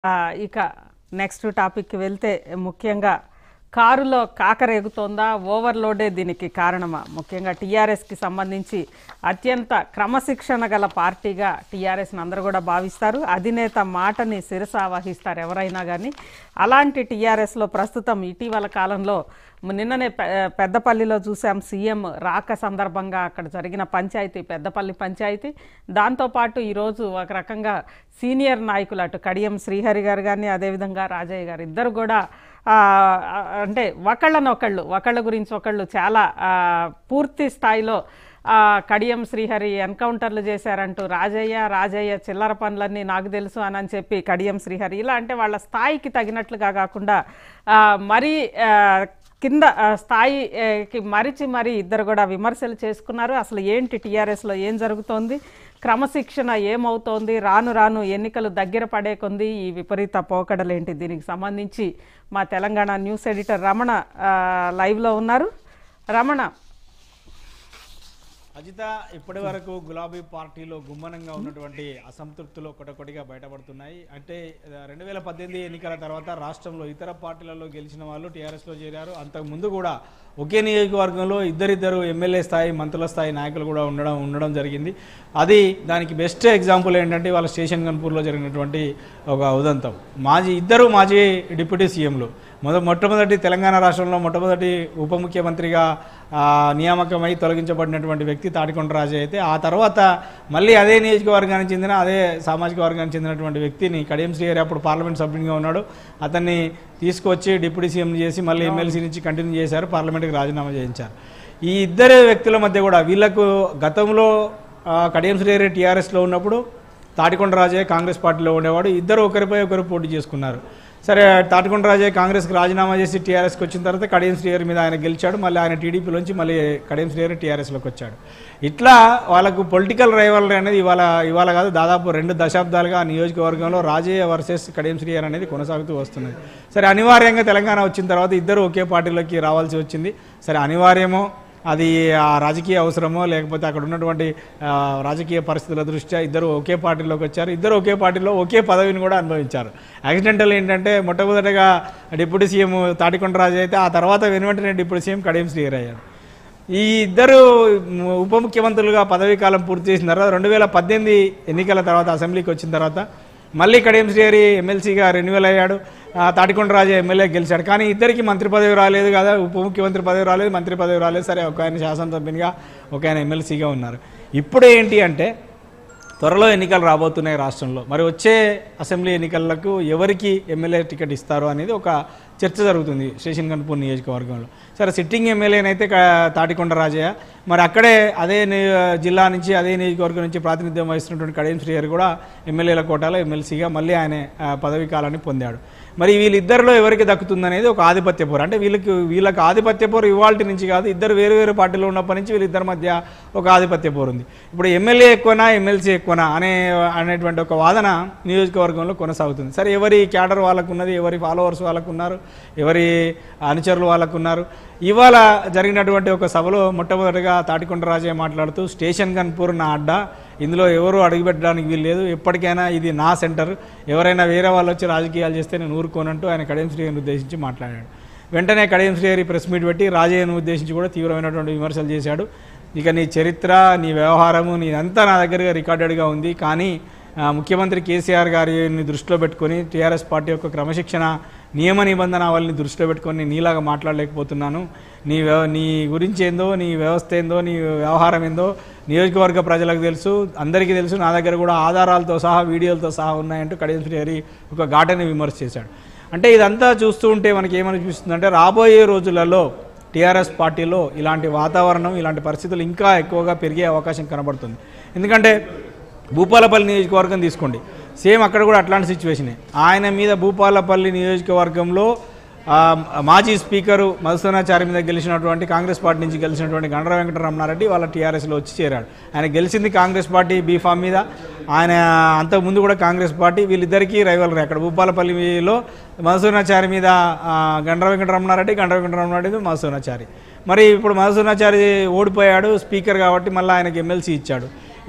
ఆ, ఇక నెక్స్ట్ టాపిక్కి వెళ్తే ముఖ్యంగా కారులో కాకరేగుతోందా ఓవర్లోడే దీనికి కారణమా ముఖ్యంగా టీఆర్ఎస్కి సంబంధించి అత్యంత క్రమశిక్షణ గల పార్టీగా టీఆర్ఎస్ని అందరూ కూడా భావిస్తారు అధినేత మాటని శిరస వహిస్తారు ఎవరైనా కానీ అలాంటి టీఆర్ఎస్లో ప్రస్తుతం ఇటీవల కాలంలో నిన్ననే పె- పెద్దపల్లిలో చూసాం సీఎం రాక సందర్భంగా అక్కడ జరిగిన పంచాయతీ పెద్దపల్లి పంచాయతీ దాంతోపాటు ఈరోజు ఒక రకంగా సీనియర్ నాయకులు అటు కడియం శ్రీహరి గారు కానీ అదేవిధంగా రాజయ్య గారు ఇద్దరు కూడా ఆ, ఆ, అంటే ఒకళ్ళనొకళ్ళు ఒకళ్ళ గురించి ఒకళ్ళు చాలా ఆ, పూర్తి స్థాయిలో ఆ, కడియం శ్రీహరి ఎన్కౌంటర్లు చేశారంటూ రాజయ్య రాజయ్య చిల్లర పనులన్నీ నాకు తెలుసు అని అని చెప్పి కడియం శ్రీహరి ఇలా అంటే వాళ్ళ స్థాయికి తగినట్లుగా కాకుండా ఆ, మరీ ఆ, కింద ఆ, స్థాయికి మరిచి మరి ఇద్దరు కూడా విమర్శలు చేసుకున్నారు అసలు ఏంటి టీఆర్ఎస్లో ఏం జరుగుతోంది క్రమశిక్షణ ఏమవుతోంది రాను రాను ఎన్నికలు దగ్గర పడే కొంది ఈ విపరీత పోకడలేంటి దీనికి సంబంధించి మా తెలంగాణ న్యూస్ ఎడిటర్ రమణ ఆ, లైవ్లో ఉన్నారు రమణ అజిత ఇప్పటి వరకు గులాబీ పార్టీలో గుమ్మనంగా ఉన్నటువంటి అసంతృప్తులు ఒకటొకటిగా బయటపడుతున్నాయి అంటే రెండు వేల పద్దెనిమిది ఎన్నికల తర్వాత రాష్ట్రంలో ఇతర పార్టీలలో గెలిచిన వాళ్ళు టీఆర్ఎస్లో చేరారు అంతకు ముందు కూడా ఒకే నియోజకవర్గంలో ఇద్దరిద్దరు ఎమ్మెల్యే స్థాయి మంత్రుల స్థాయి నాయకులు కూడా ఉండడం ఉండడం జరిగింది అది దానికి బెస్ట్ ఎగ్జాంపుల్ ఏంటంటే వాళ్ళ స్టేషన్ కన్పూర్లో జరిగినటువంటి ఒక ఉదంతం మాజీ ఇద్దరు మాజీ డిప్యూటీ సీఎంలు మొద మొట్టమొదటి తెలంగాణ రాష్ట్రంలో మొట్టమొదటి ఉప ముఖ్యమంత్రిగా ఆ, నియామకమై తొలగించబడినటువంటి వ్యక్తి తాటికొండ రాజే అయితే ఆ తర్వాత మళ్ళీ అదే నియోజకవర్గానికి చెందిన అదే సామాజిక వర్గానికి చెందినటువంటి వ్యక్తిని కడియం శ్రీహరి అప్పుడు పార్లమెంట్ సభ్యునిగా ఉన్నాడు అతన్ని తీసుకొచ్చి డిప్యూటీ సీఎం చేసి మళ్ళీ ఎమ్మెల్సీ నుంచి కంటిన్యూ చేశారు పార్లమెంట్కి రాజీనామా చేయించారు ఈ ఇద్దరు వ్యక్తుల మధ్య కూడా వీళ్ళకు గతంలో ఆ, కడియం శ్రీహరి టీఆర్ఎస్లో ఉన్నప్పుడు తాటికొండ రాజే కాంగ్రెస్ పార్టీలో ఉండేవాడు ఇద్దరు ఒకరిపై ఒకరు పోటీ చేసుకున్నారు సరే తాటికొండ రాజే కాంగ్రెస్కి రాజీనామా చేసి టీఆర్ఎస్కి వచ్చిన తర్వాత కడియం శ్రీహరి మీద ఆయన గెలిచాడు మళ్ళీ ఆయన టీడీపీలోంచి మళ్ళీ కడియం శ్రీహరి టీఆర్ఎస్లోకి వచ్చాడు ఇట్లా వాళ్ళకు పొలిటికల్ రైవలరీ అనేది ఇవాళ ఇవాళ కాదు దాదాపు రెండు దశాబ్దాలుగా ఆ నియోజకవర్గంలో రాజయ్య వర్సెస్ కడియం శ్రీహరి అనేది కొనసాగుతూ వస్తున్నది సరే అనివార్యంగా తెలంగాణ వచ్చిన తర్వాత ఇద్దరు ఒకే పార్టీలోకి రావాల్సి వచ్చింది సరే అనివార్యమో అది ఆ రాజకీయ అవసరమో లేకపోతే అక్కడ ఉన్నటువంటి ఆ, రాజకీయ పరిస్థితుల దృష్ట్యా ఇద్దరు ఒకే పార్టీలోకి వచ్చారు ఇద్దరు ఒకే పార్టీలో ఒకే పదవిని కూడా అనుభవించారు యాక్సిడెంటల్ ఏంటంటే మొట్టమొదటిగా డిప్యూటీ సీఎం తాటికొండ రాజు అయితే ఆ తర్వాత వెను వెంటనే డిప్యూటీ సీఎం కడియం శ్రీహరి అయ్యాడు ఈ ఇద్దరు ము- ఉప ముఖ్యమంత్రులుగా పదవీ కాలం పూర్తి చేసిన తర్వాత రెండు వేల పద్దెనిమిది ఎన్నికల తర్వాత అసెంబ్లీకి వచ్చిన తర్వాత మళ్ళీ కడియం శ్రీహరి ఎమ్మెల్సీగా రెన్యువల్ అయ్యాడు ఆ, తాటికొండ రాజు ఎమ్మెల్యే గెలిచాడు కానీ ఇద్దరికి మంత్రి పదవి రాలేదు కదా ఉప ముఖ్యమంత్రి పదవి రాలేదు మంత్రి పదవి రాలేదు సరే ఒక ఆయన శాసనసభ్యునిగా ఒక ఆయన ఎమ్మెల్సీగా ఉన్నారు ఇప్పుడు ఏంటి అంటే త్వరలో ఎన్నికలు రాబోతున్నాయి రాష్ట్రంలో మరి వచ్చే అసెంబ్లీ ఎన్నికలకు ఎవరికి ఎమ్మెల్యే టికెట్ ఇస్తారు అనేది ఒక చర్చ జరుగుతుంది స్టేషన్ కన్పూర్ నియోజకవర్గంలో సరే సిట్టింగ్ ఎమ్మెల్యేనైతే క- తాటికొండ రాజయ్య మరి అక్కడే అదే ని- జిల్లా నుంచి అదే నియోజకవర్గం నుంచి ప్రాతినిధ్యం వహిస్తున్నటువంటి కడియం శ్రీహరి కూడా ఎమ్మెల్యేల కోటాలో ఎమ్మెల్సీగా మళ్ళీ ఆయన ఆ, పదవీ కాలాన్ని పొందాడు మరి వీళ్ళిద్దరిలో ఎవరికి దక్కుతుందనేది ఒక ఆధిపత్య పోరు అంటే వీళ్ళకి వీళ్ళకి ఆధిపత్య పోరు ఇవాల్టి నుంచి కాదు ఇద్దరు వేరు వేరు పార్టీలో ఉన్నప్పటి నుంచి వీళ్ళిద్దరి మధ్య ఒక ఆధిపత్య పోరు ఉంది ఇప్పుడు ఎమ్మెల్యే ఎక్కువనా ఎమ్మెల్సీ ఎక్కువనా అనే అనేటువంటి ఒక వాదన నియోజకవర్గంలో కొనసాగుతుంది సరే ఎవరి క్యాడర్ వాళ్ళకు ఉన్నది ఎవరి ఫాలోవర్స్ వాళ్ళకు ఉన్నారు ఎవరి అనుచరులు వాళ్ళకు ఉన్నారు ఇవాళ జరిగినటువంటి ఒక సభలో మొట్టమొదటిగా తాటికొండ రాజయ్య మాట్లాడుతూ స్టేషన్ కన్పూర్ నా అడ్డా ఇందులో ఎవరు అడుగుపెట్టడానికి వీల్లేదు ఎప్పటికైనా ఇది నా సెంటర్ ఎవరైనా వేరే వాళ్ళు వచ్చి రాజకీయాలు చేస్తే నేను ఊరుకోనంటూ ఆయన కడియం శ్రీహరిని ఉద్దేశించి మాట్లాడాడు వెంటనే కడియం శ్రీహరి ప్రెస్ మీట్ పెట్టి రాజయ్యను ఉద్దేశించి కూడా తీవ్రమైనటువంటి విమర్శలు చేశాడు ఇక నీ చరిత్ర నీ వ్యవహారము నీదంతా నా దగ్గర రికార్డెడ్గా ఉంది కానీ ఆ, ముఖ్యమంత్రి కేసీఆర్ గారిని దృష్టిలో పెట్టుకొని టీఆర్ఎస్ పార్టీ యొక్క క్రమశిక్షణ నియమ నిబంధనావళిని దృష్టిలో పెట్టుకొని నేను నీలాగా మాట్లాడలేకపోతున్నాను నీ వ్యవ నీ గురించి ఏందో నీ వ్యవస్థ ఏందో నీ వ్యవహారం ఏందో నియోజకవర్గ ప్రజలకు తెలుసు అందరికీ తెలుసు నా దగ్గర కూడా ఆధారాలతో సహా వీడియోలతో సహా ఉన్నాయంటూ కడియం శ్రీహరి ఒక ఘాటని విమర్శ చేశాడు అంటే ఇదంతా చూస్తూ ఉంటే మనకి ఏమనిపిస్తుంది అంటే రాబోయే రోజులలో టీఆర్ఎస్ పార్టీలో ఇలాంటి వాతావరణం ఇలాంటి పరిస్థితులు ఇంకా ఎక్కువగా పెరిగే అవకాశం కనబడుతుంది ఎందుకంటే భూపాలపల్లి నియోజకవర్గం తీసుకోండి సేమ్ అక్కడ కూడా అట్లాంటి సిచ్యువేషనే ఆయన మీద భూపాలపల్లి నియోజకవర్గంలో ఆ, మాజీ స్పీకరు మధుసూనాచారి మీద గెలిచినటువంటి కాంగ్రెస్ పార్టీ నుంచి గెలిచినటువంటి గండ్ర వెంకటరమణారెడ్డి వాళ్ళ టీఆర్ఎస్లో వచ్చి చేరాడు ఆయన గెలిచింది కాంగ్రెస్ పార్టీ బీఫామ్ మీద ఆయన అంతకుముందు కూడా కాంగ్రెస్ పార్టీ వీళ్ళిద్దరికీ రైవలరీ అక్కడ భూపాలపల్లిలో మధుసూనాచారి మీద ఆ, గండ్ర వెంకటరమణారెడ్డి గండ్ర వెంకటరమణారెడ్డి మీద మధుసూనాచారి మరి ఇప్పుడు మధుసూనాచారి ఓడిపోయాడు స్పీకర్ కాబట్టి మళ్ళీ ఆయనకి ఎమ్మెల్సీ ఇచ్చాడు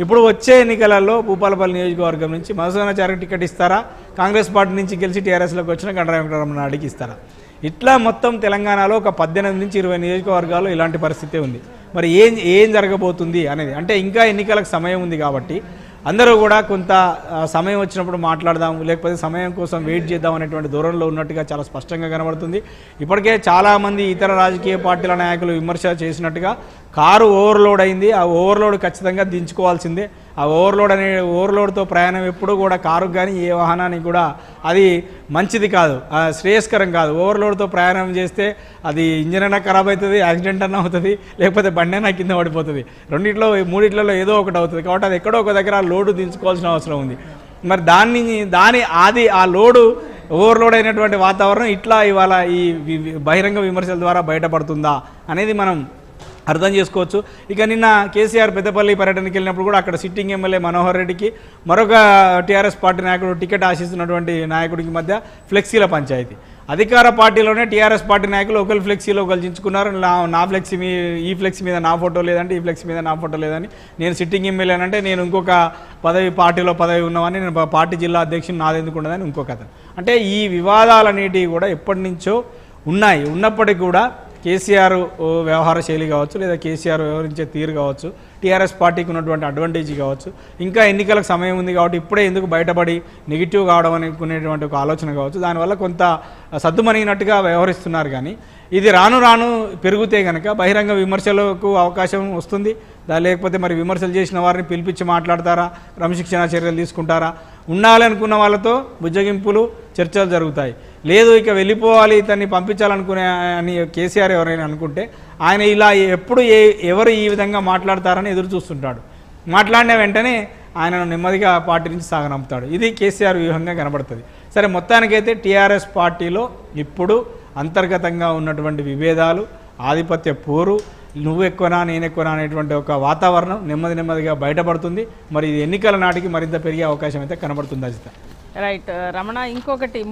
ఇప్పుడు వచ్చే ఎన్నికలలో భూపాలపల్లి నియోజకవర్గం నుంచి మధుసూదనాచారికి టికెట్ ఇస్తారా కాంగ్రెస్ పార్టీ నుంచి గెలిచి టీఆర్ఎస్లోకి వచ్చిన గండ్ర వెంకటరమణ అడిగి ఇస్తారా ఇట్లా మొత్తం తెలంగాణలో ఒక పద్దెనిమిది నుంచి ఇరవై నియోజకవర్గాల్లో ఇలాంటి పరిస్థితి ఉంది మరి ఏం ఏం జరగబోతుంది అనేది అంటే ఇంకా ఎన్నికలకు సమయం ఉంది కాబట్టి అందరూ కూడా కొంత ఆ, సమయం వచ్చినప్పుడు మాట్లాడదాం లేకపోతే సమయం కోసం వెయిట్ చేద్దాం అనేటువంటి దూరంలో ఉన్నట్టుగా చాలా స్పష్టంగా కనబడుతుంది ఇప్పటికే చాలామంది ఇతర రాజకీయ పార్టీల నాయకులు విమర్శ చేసినట్టుగా కారు ఓవర్లోడ్ అయింది ఆ ఓవర్లోడ్ ఖచ్చితంగా దించుకోవాల్సిందే ఆ ఓవర్లోడ్ అనే ఓవర్లోడ్తో ప్రయాణం ఎప్పుడూ కూడా కారుకు కానీ ఏ వాహనానికి కూడా అది మంచిది కాదు ఆ, శ్రేయస్కరం కాదు ఓవర్లోడ్తో ప్రయాణం చేస్తే అది ఇంజిన్ అయినా ఖరాబ్ అవుతుంది యాక్సిడెంట్ అన్న అవుతుంది లేకపోతే బండి అయినా కింద పడిపోతుంది రెండిట్లో మూడిట్లలో ఏదో ఒకటి అవుతుంది కాబట్టి అది ఎక్కడో ఒక దగ్గర ఆ లోడు దించుకోవాల్సిన అవసరం ఉంది మరి దాన్ని దాని అది ఆ లోడు ఓవర్లోడ్ అయినటువంటి వాతావరణం ఇట్లా ఇవాళ ఈ వి- వి- బహిరంగ విమర్శల ద్వారా బయటపడుతుందా అనేది మనం అర్థం చేసుకోవచ్చు ఇక నిన్న కేసీఆర్ పెద్దపల్లి పర్యటనకి వెళ్ళినప్పుడు కూడా అక్కడ సిట్టింగ్ ఎమ్మెల్యే మనోహర్ రెడ్డికి మరొక టీఆర్ఎస్ పార్టీ నాయకుడు టికెట్ ఆశిస్తున్నటువంటి నాయకుడికి మధ్య ఫ్లెక్సీల పంచాయతీ అధికార పార్టీలోనే టీఆర్ఎస్ పార్టీ నాయకులు ఒకరు ఫ్లెక్సీలో ఒకరు చించుకున్నారు నా నా ఫ్లెక్సీ మీ ఈ ఫ్లెక్సీ మీద నా ఫోటో లేదంటే ఈ ఫ్లెక్సీ మీద నా ఫోటో లేదని నేను సిట్టింగ్ ఎమ్మెల్యే అంటే నేను ఇంకొక పదవి పార్టీలో పదవి ఉన్నవని నేను పా- పార్టీ జిల్లా అధ్యక్షుడు నాదెందుకు ఉండదని ఇంకొక అతను అంటే ఈ వివాదాలనేటివి కూడా ఎప్పటి నుంచో ఉన్నాయి ఉన్నప్పటికీ కూడా కేసీఆర్ ఓ వ్యవహార శైలి కావచ్చు లేదా కేసీఆర్ వ్యవహరించే తీరు కావచ్చు టీఆర్ఎస్ పార్టీకి ఉన్నటువంటి అడ్వాంటేజ్ కావచ్చు ఇంకా ఎన్నికలకు సమయం ఉంది కాబట్టి ఇప్పుడే ఎందుకు బయటపడి నెగిటివ్ కావడం అనుకునేటువంటి ఒక ఆలోచన కావచ్చు దానివల్ల కొంత సద్దుమణిగినట్టుగా వ్యవహరిస్తున్నారు కానీ ఇది రాను రాను పెరిగితే కనుక బహిరంగ విమర్శలకు అవకాశం వస్తుంది దా లేకపోతే మరి విమర్శలు చేసిన వారిని పిలిపించి మాట్లాడతారా క్రమశిక్షణ చర్యలు తీసుకుంటారా ఉండాలనుకున్న వాళ్ళతో బుజ్జగింపులు చర్చలు జరుగుతాయి లేదు ఇక వెళ్ళిపోవాలి ఇతన్ని పంపించాలనుకునే అని కేసీఆర్ ఎవరైనా అనుకుంటే ఆయన ఇలా ఎప్పుడు ఏ ఎవరు ఈ విధంగా మాట్లాడతారని ఎదురు చూస్తుంటాడు మాట్లాడిన వెంటనే ఆయనను నెమ్మదిగా పార్టీ నుంచి సాగనంపుతాడు ఇది కేసీఆర్ వ్యూహంగా కనబడుతుంది సరే మొత్తానికైతే టీఆర్ఎస్ పార్టీలో ఇప్పుడు అంతర్గతంగా ఉన్నటువంటి విభేదాలు ఆధిపత్య పోరు నువ్వు ఎక్కువనా నేను ఎక్కువనా అనేటువంటి ఒక వాతావరణం నెమ్మది నెమ్మదిగా బయటపడుతుంది మరి ఇది ఎన్నికల నాటికి మరింత పెరిగే అవకాశం అయితే కనబడుతుంది అజిత రైట్ రమణ ఇంకొకటి